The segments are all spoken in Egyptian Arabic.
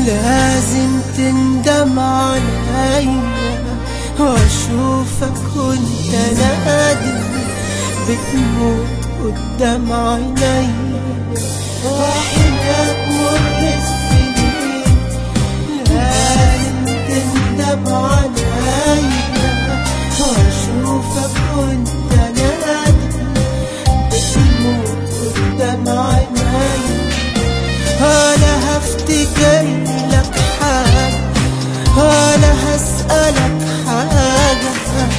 لازم تندم عليا واشوفك وانت نادم بتموت قدام عينيا واحنا تمر السنين لازم تندم عليا واشوفك وانت نادم بتموت قدام عينيا ولا هفتكر لك حاجة ولا هسألك حاجة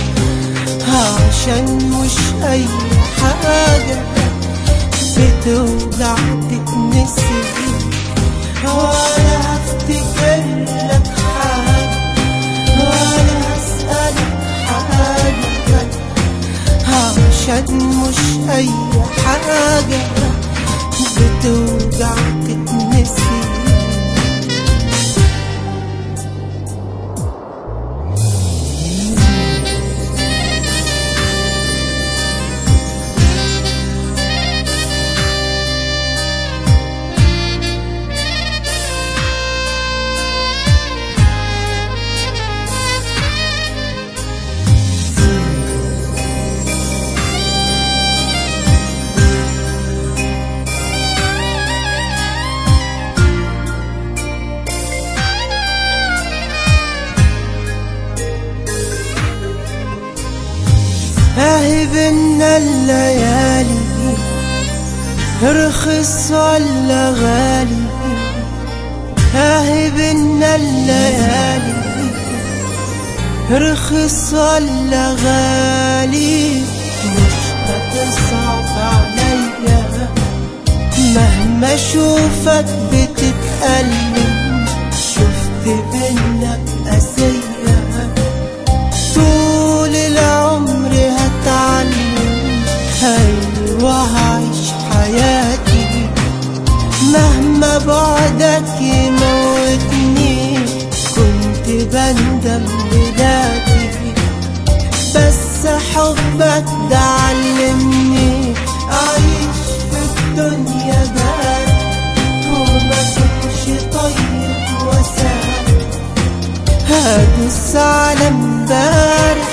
عشان مش أي حاجة بتوجع تتنسي ولا هفتكر لك حاجة ولا هسألك حاجة عشان مش أي حاجة بتوجع تتنسي اهي بينا الليالي رخص ولا غالي اهي بينا الليالي رخص ولا غالي مش هتصعب عليا مهما اشوفك بتتألم شفت بينا قاسية طول العمر هتعلم ايوه هعيش حياتي مهما بعدك يموتني كنت بندم بلادي بس حبك ده علمني اعيش في الدنيا بارد وما كنش طيب وسام هدوس على امبارح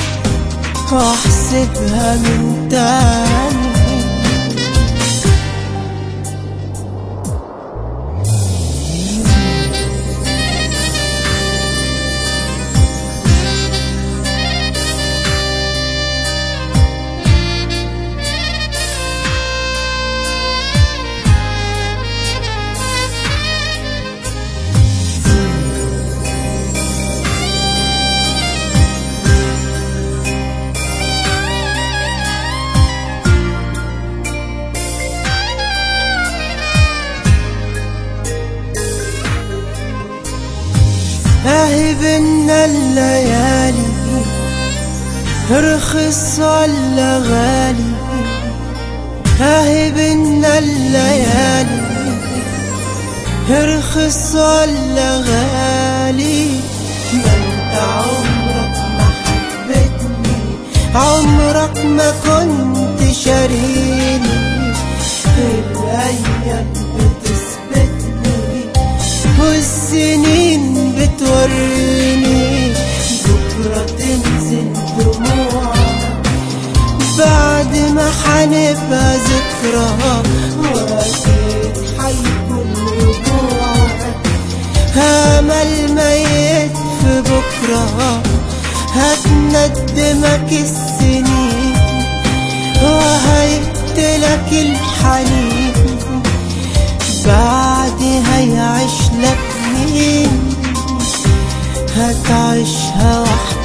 واحسبها من تاني اهي بينا الليالي رخص ولا غالي اهي بينا الليالي رخص ولا غالي ما انت عمرك ما حبتني عمرك ما كنت شاريني الايام بتثبتني والسنين بتوريني بكرة تنزل دموعك بعد ما حنبقى ذكرى وأكيد حيكون رجوعك أمل ميت في بكرة هتندمك السنين وهيقتلك الحنين بعد هيعيش لك مين هتعيشها وحدك